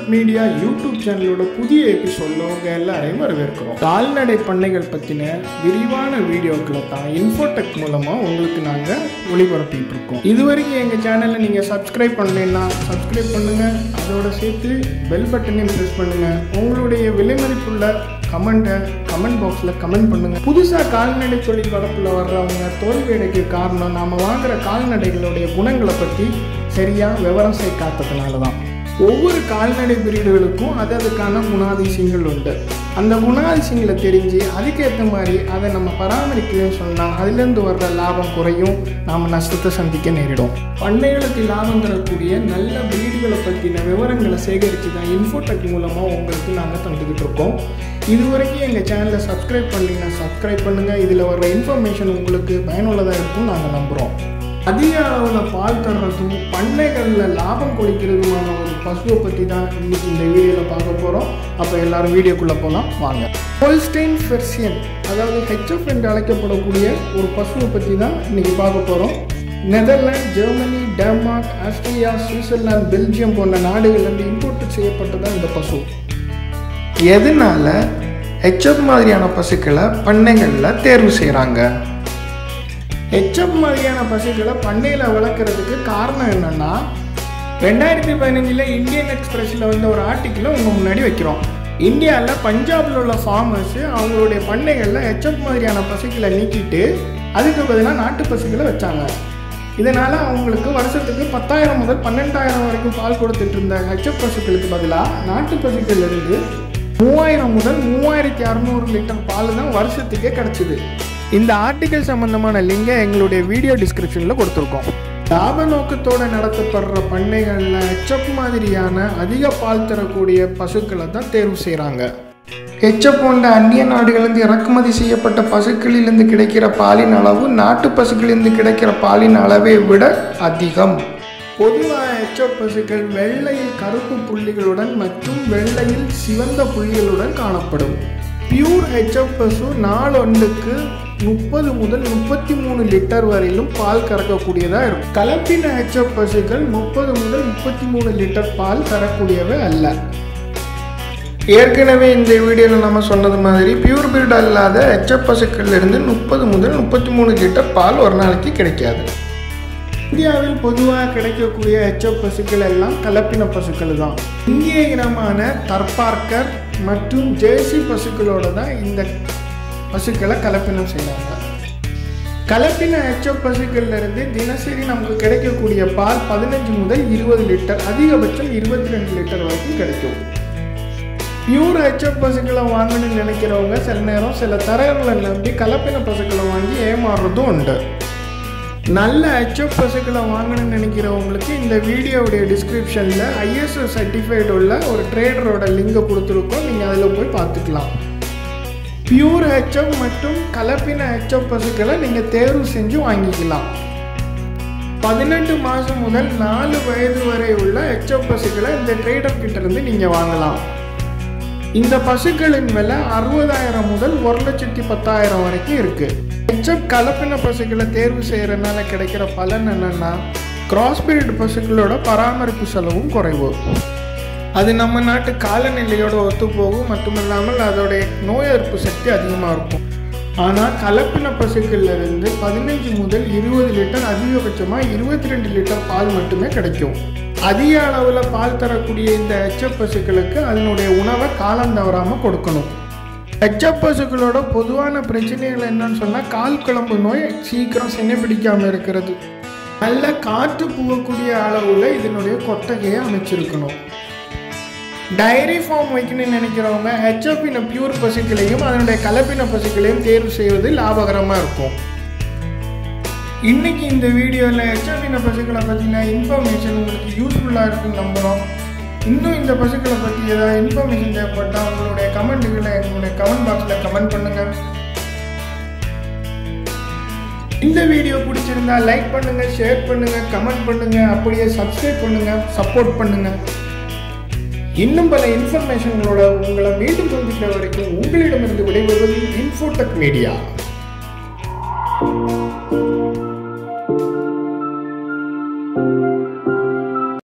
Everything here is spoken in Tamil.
மீடியா யூடியூப் சேனலோட புதிய எபிசோட்ல உங்க எல்லாரையும் வரவேற்கிறோம் கால்நடை பண்ணைகள் பத்தின விரிவான வீடியோக்களை தான் இன்ஃபோடெக் மூலமா உங்களுக்கு நாங்க ஒளிபரப்பிட்டு இருக்கோம் இதுவரைக்கும் எங்க சேனலை நீங்க சப்ஸ்கிரைப் பண்ணலைன்னா சப்ஸ்கிரைப் பண்ணுங்க அதோட சேர்த்து பெல் பட்டனையும் ப்ரெஸ் பண்ணுங்க உங்களுடைய விலைமதிப்புள்ள கமெண்ட்டை கமெண்ட் பாக்ஸில் கமெண்ட் பண்ணுங்க புதுசாக கால்நடை தொழில் வளர்ப்பில் வர்றவங்க தோல்வி அடைக்க காரணம் நாம் வாங்குற கால்நடைகளுடைய குணங்களை பற்றி சரியாக விவரம் சேர்க்காததுனால தான் ஒவ்வொரு கால்நடை பிரீடுகளுக்கும் அது அதுக்கான குணாதிசயங்கள் உண்டு அந்த குணாதிசயங்களை தெரிஞ்சு அதுக்கேற்ற மாதிரி அதை நம்ம பராமரிக்கலன்னு சொன்னால் அதுலேருந்து வர்ற லாபம் குறையும் நாம் நஷ்டத்தை சந்திக்க நேரிடும் பண்ணைகளுக்கு லாபம் தரக்கூடிய நல்ல பிரீடுகளை பற்றின விவரங்களை சேகரித்து தான் இன்ஃபோடெக் மூலமாக உங்களுக்கு நாங்கள் தந்துக்கிட்டு இருக்கோம் இதுவரைக்கும் எங்கள் சேனலை சப்ஸ்கிரைப் பண்ணீங்கன்னா சப்ஸ்கிரைப் பண்ணுங்கள் இதில் வர்ற இன்ஃபர்மேஷன் உங்களுக்கு பயனுள்ளதாக இருக்கும் நாங்கள் நம்புகிறோம் அதிக அளவில் பால் தர்றதும் பண்ணைகளில் லாபம் கொளிக்கிறதுமான ஒரு பசுவை பற்றி தான் இன்னைக்கு இந்த வீடியோவில் பார்க்க போகிறோம் அப்போ எல்லாரும் வீடியோக்குள்ளே போகலாம் வாங்க ஹோல்ஸ்டைன் ஃபெர்சியன் அதாவது ஹெச்எஃப் என்று அழைக்கப்படக்கூடிய ஒரு பசுவை பற்றி தான் இன்னைக்கு பார்க்க போகிறோம் Netherlands Germany Denmark Austria Switzerland Belgium போன்ற நாடுகள்லேருந்து இம்போர்ட் செய்யப்பட்டதான் இந்த பசு எதனால ஹெச்எஃப் மாதிரியான பசுக்களை பண்ணைகளில் தேர்வு செய்கிறாங்க ஹெச்எஃப் மாதிரியான பசுக்களை பண்ணையில் வளர்க்குறதுக்கு காரணம் என்னென்னா ரெண்டாயிரத்தி பதினஞ்சில் இந்தியன் எக்ஸ்பிரஸில் வந்த ஒரு ஆர்டிக்கிளை உங்கள் முன்னாடி வைக்கிறோம் இந்தியாவில் பஞ்சாபில் உள்ள ஃபார்மர்ஸு அவங்களுடைய பண்ணைகளில் ஹெச்எஃப் மாதிரியான பசுக்களை நீக்கிட்டு அதுக்கு பதிலாக நாட்டு பசுக்களை வச்சாங்க இதனால் அவங்களுக்கு வருஷத்துக்கு பத்தாயிரம் முதல் பன்னெண்டாயிரம் வரைக்கும் பால் கொடுத்துட்டு இருந்த ஹெச்எஃப் பசுக்களுக்கு பதிலாக நாட்டு பசுக்கள் இருந்து மூவாயிரம் முதல் மூவாயிரத்தி அறநூறு லிட்டர் பால் தான் வருஷத்துக்கே கிடச்சிது இந்த ஆர்டிகல் சம்பந்தமான லிங்கை எங்களுடைய வீடியோ டிஸ்கிரிப்ஷனில் கொடுத்துருக்கோம் லாப நோக்கத்தோடு நடத்தப்படுற பண்ணைகளில் ஹெச்எப் மாதிரியான அதிக பால் தரக்கூடிய பசுக்களை தான் தேர்வு செய்கிறாங்க ஹெச்எப் போன்ற அந்நிய நாடுகளிலிருந்து இறக்குமதி செய்யப்பட்ட பசுக்களிலிருந்து கிடைக்கிற பாலின் அளவு நாட்டு பசுக்களிலிருந்து கிடைக்கிற பாலின் அளவை விட அதிகம் பொதுவாக ஹெச்எப் பசுக்கள் வெள்ளையில் கருப்பு புள்ளிகளுடன் மற்றும் வெள்ளையில் சிவந்த புள்ளிகளுடன் காணப்படும் பியூர் ஹெச்எஃப் பசு நாளொன்றுக்கு முப்பது முதல் முப்பத்தி மூணு லிட்டர் வரையிலும் பால் கறக்கக்கூடியதாக இருக்கும் கலப்பின ஹெச்எஃப் பசுக்கள் முப்பது முதல் முப்பத்தி மூணு லிட்டர் பால் தரக்கூடியவை அல்ல ஏற்கனவே இந்த வீடியோவில் நம்ம சொன்னது மாதிரி பியூர் பிரீட் அல்லாத ஹெச்எஃப் பசுக்கள்லேருந்து முப்பது முதல் முப்பத்தி மூணு லிட்டர் பால் ஒரு நாளைக்கு கிடைக்காது இந்தியாவில் பொதுவாக கிடைக்கக்கூடிய ஹெச்எஃப் பசுக்கள் எல்லாம் கலப்பின பசுக்கள் தான் இந்திய இனமான தற்பார்க்கர் மற்றும் ஜேசி பசுக்களோட தான் இந்த பசுக்களை கலப்பினம் செய்கிறாங்க கலப்பின ஹெச்எஃப் பசுக்கள்ல இருந்து தினசரி நமக்கு கிடைக்கக்கூடிய பால் பதினஞ்சு முதல் இருபது லிட்டர் அதிகபட்சம் இருபத்தி ரெண்டு லிட்டர் வரைக்கும் கிடைக்கும் பியூர் ஹெச்எஃப் பசுக்களை வாங்கணும்னு நினைக்கிறவங்க சில நேரம் சில தரகளை நம்பி கலப்பின பசுக்களை வாங்கி ஏமாறுறதும் உண்டு நல்ல ஹெச்எஃப் பசுக்களை வாங்கணும்னு நினைக்கிறவங்களுக்கு இந்த வீடியோவுடைய டிஸ்கிரிப்ஷனில் ஐஎஸ்ஓ சர்டிஃபைடு உள்ள ஒரு ட்ரேடரோட லிங்கை கொடுத்துருக்கோம் நீங்கள் அதில் போய் பார்த்துக்கலாம் பியூர் ஹெச்எஃப் மற்றும் கலப்பின ஹெச்எஃப் பசுக்களை நீங்கள் தேர்வு செஞ்சு வாங்கிக்கலாம் பதினெட்டு மாதம் முதல் நாலு வயது வரை உள்ள ஹெச்எஃப் பசுக்களை இந்த ட்ரேடர் கிட்ட இருந்து நீங்கள் வாங்கலாம் இந்த பசுக்களின் விலை அறுபதாயிரம் முதல் ஒரு லட்சத்தி பத்தாயிரம் வரைக்கும் இருக்குது ஹெச்எஃப் கலப்பின பசுக்களை தேர்வு செய்கிறனால கிடைக்கிற பலன் என்னென்னா கிராஸ் பீரியட் பசுக்களோட பராமரிப்பு செலவும் குறைவு அது நம்ம நாட்டு காலநிலையோட ஒத்துப்போகும் மட்டுமில்லாமல் அதோடைய நோய் எதிர்ப்பு சக்தி அதிகமாக இருக்கும் ஆனால் கலப்பின பசுக்கள்ல இருந்து பதினைஞ்சு முதல் இருபது லிட்டர் அதிகபட்சமாக இருபத்தி ரெண்டு லிட்டர் பால் மட்டுமே கிடைக்கும் அதிக அளவில் பால் தரக்கூடிய இந்த ஹெச்எஃப் பசுக்களுக்கு அதனுடைய உணவை காலம் தவறாமல் கொடுக்கணும் ஹெச்எஃப் பசுக்களோட பொதுவான பிரச்சனைகள் என்னன்னு சொன்னால் கால் குழம்பு நோய் சீக்கிரம் சினை பிடிக்காமல் இருக்கிறது நல்ல காற்று புகக்கூடிய அளவில் இதனுடைய கொட்டகையை அமைச்சிருக்கணும் டைரி ஃபார்ம் வைக்கணும்னு நினைக்கிறவங்க ஹெச்எஃபின பியூர் பசுக்களையும் அதனுடைய கலப்பின பசுக்களையும் தேர்வு செய்வது லாபகரமாக இருக்கும் இன்னைக்கு இந்த வீடியோவில் ஹெச்எஃபின பசுக்களை பற்றின இன்ஃபர்மேஷன் உங்களுக்கு யூஸ்ஃபுல்லாக இருக்குன்னு நம்புகிறோம் இன்னும் இந்த பசுக்களை பற்றி ஏதாவது இன்ஃபர்மேஷன் தேவைப்பட்டால் உங்களுடைய கமெண்ட்டுகளை எங்களுடைய கமெண்ட் பாக்ஸில் கமெண்ட் பண்ணுங்கள் இந்த வீடியோ பிடிச்சிருந்தா லைக் பண்ணுங்க ஷேர் பண்ணுங்க கமெண்ட் பண்ணுங்க அப்படியே சப்ஸ்கிரைப் பண்ணுங்க சப்போர்ட் பண்ணுங்க இன்னும் பல இன்ஃபர்மேஷன்களோட உங்களை மீண்டும் சந்திக்கிற வரைக்கும் உங்களிடமிருந்து விடைபெறுவது இன்ஃபோடெக் மீடியா